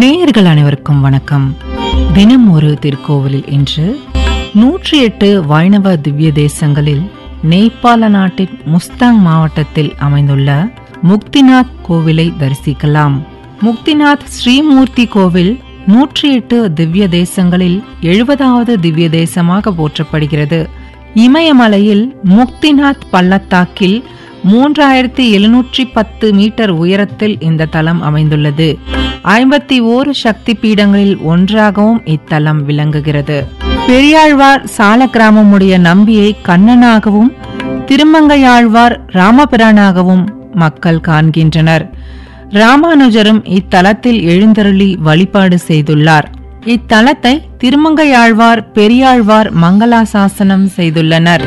நேயர்கள் அனைவருக்கும் வணக்கம் தினம் ஒரு திருக்கோவிலில் இன்று நூற்றி எட்டு வைணவ திவ்ய தேசங்களில் நேபாள நாட்டின் முஸ்தாங் மாவட்டத்தில் அமைந்துள்ள முக்திநாத் கோவிலை தரிசிக்கலாம் முக்திநாத் ஸ்ரீமூர்த்தி கோவில் நூற்றி எட்டு திவ்ய தேசங்களில் எழுபதாவது திவ்ய தேசமாக போற்றப்படுகிறது இமயமலையில் முக்திநாத் பள்ளத்தாக்கில் மூன்றாயிரத்தி எழுநூற்றி பத்து மீட்டர் உயரத்தில் இந்த தலம் அமைந்துள்ளது ஐம்பத்தி ஓரு சக்தி பீடங்களில் ஒன்றாகவும் இத்தலம் விளங்குகிறது பெரியாழ்வார் சால கிராமமுடைய நம்பியை கண்ணனாகவும் திருமங்கையாழ்வார் ராமபிரானாகவும் மக்கள் காண்கின்றனர் ராமானுஜரும் இத்தலத்தில் எழுந்தருளி வழிபாடு செய்துள்ளார் இத்தலத்தை திருமங்கையாழ்வார் பெரியாழ்வார் மங்களாசாசனம் செய்துள்ளனர்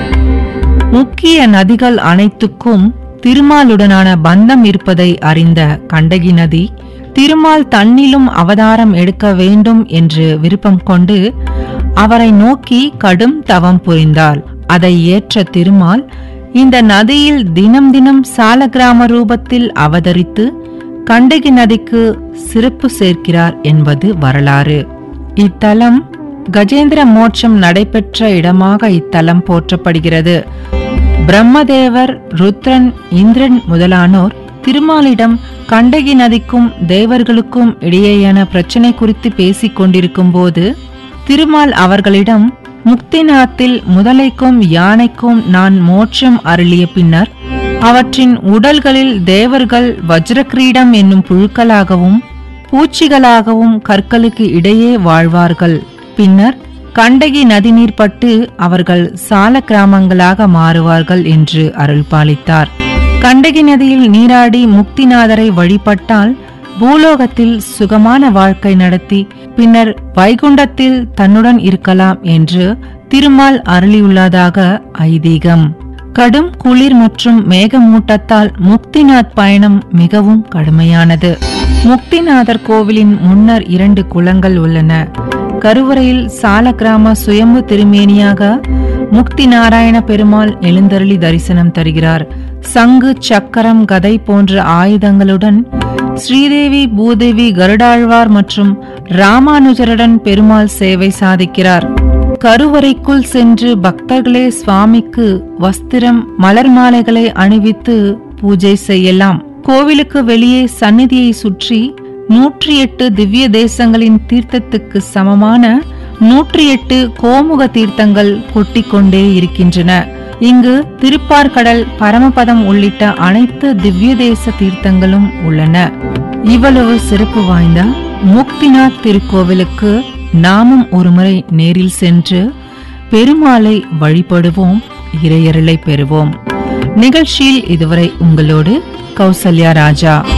முக்கிய நதிகள் அனைத்துக்கும் திருமாலுடனான பந்தம் இருப்பதை அறிந்த கண்டகி நதி திருமால் தன்னிலும் அவதாரம் எடுக்க வேண்டும் என்று விருப்பம் கொண்டு அவரை நோக்கி கடும் தவம் புரிந்தாள் அதை ஏற்ற திருமால் இந்த நதியில் தினம் தினம் சாலக்கிராம ரூபத்தில் அவதரித்து கண்டகி நதிக்கு சிறப்பு சேர்க்கிறார் என்பது வரலாறு இத்தலம் கஜேந்திர மோட்சம் நடைபெற்ற இடமாக இத்தலம் போற்றப்படுகிறது பிரம்மதேவர் ருத்ரன் இந்திரன் முதலானோர் திருமாலிடம் கண்டகி நதிக்கும் தேவர்களுக்கும் இடையேயான பிரச்சனை குறித்து பேசிக் கொண்டிருக்கும் போது திருமால் அவர்களிடம் முக்திநாத்தில் முதலைக்கும் யானைக்கும் நான் மோட்சம் அருளிய பின்னர் அவற்றின் உடல்களில் தேவர்கள் வஜ்ரக்கிரீடம் என்னும் புழுக்களாகவும் பூச்சிகளாகவும் கற்களுக்கு இடையே வாழ்வார்கள் பின்னர் கண்டகி நதிநீர் பட்டு அவர்கள் சால கிராமங்களாக மாறுவார்கள் என்று அருள்பாலித்தார் கண்டகி நதியில் நீராடி முக்திநாதரை வழிபட்டால் பூலோகத்தில் சுகமான வாழ்க்கை நடத்தி பின்னர் வைகுண்டத்தில் தன்னுடன் இருக்கலாம் என்று திருமால் அருளியுள்ளதாக ஐதீகம் கடும் குளிர் மற்றும் மேகமூட்டத்தால் முக்திநாத் பயணம் மிகவும் கடுமையானது முக்திநாதர் கோவிலின் முன்னர் இரண்டு குளங்கள் உள்ளன கருவறையில் சாலக்கிராம சுயம்பு திருமேனியாக முக்தி நாராயண பெருமாள் எழுந்தருளி தரிசனம் தருகிறார் சங்கு சக்கரம் கதை போன்ற ஆயுதங்களுடன் ஸ்ரீதேவி பூதேவி கருடாழ்வார் மற்றும் ராமானுஜருடன் பெருமாள் சேவை சாதிக்கிறார் கருவறைக்குள் சென்று பக்தர்களே சுவாமிக்கு வஸ்திரம் மலர் மாலைகளை அணிவித்து பூஜை செய்யலாம் கோவிலுக்கு வெளியே சந்நிதியை சுற்றி நூற்றி எட்டு திவ்ய தேசங்களின் தீர்த்தத்துக்கு சமமான நூற்றி எட்டு கோமுக தீர்த்தங்கள் கொட்டிக்கொண்டே இருக்கின்றன இங்கு திருப்பார்கடல் பரமபதம் உள்ளிட்ட அனைத்து திவ்ய தேச தீர்த்தங்களும் உள்ளன இவ்வளவு சிறப்பு வாய்ந்த முக்திநாத் திருக்கோவிலுக்கு நாமும் ஒருமுறை நேரில் சென்று பெருமாளை வழிபடுவோம் இறையருளை பெறுவோம் நிகழ்ச்சியில் இதுவரை உங்களோடு கௌசல்யா ராஜா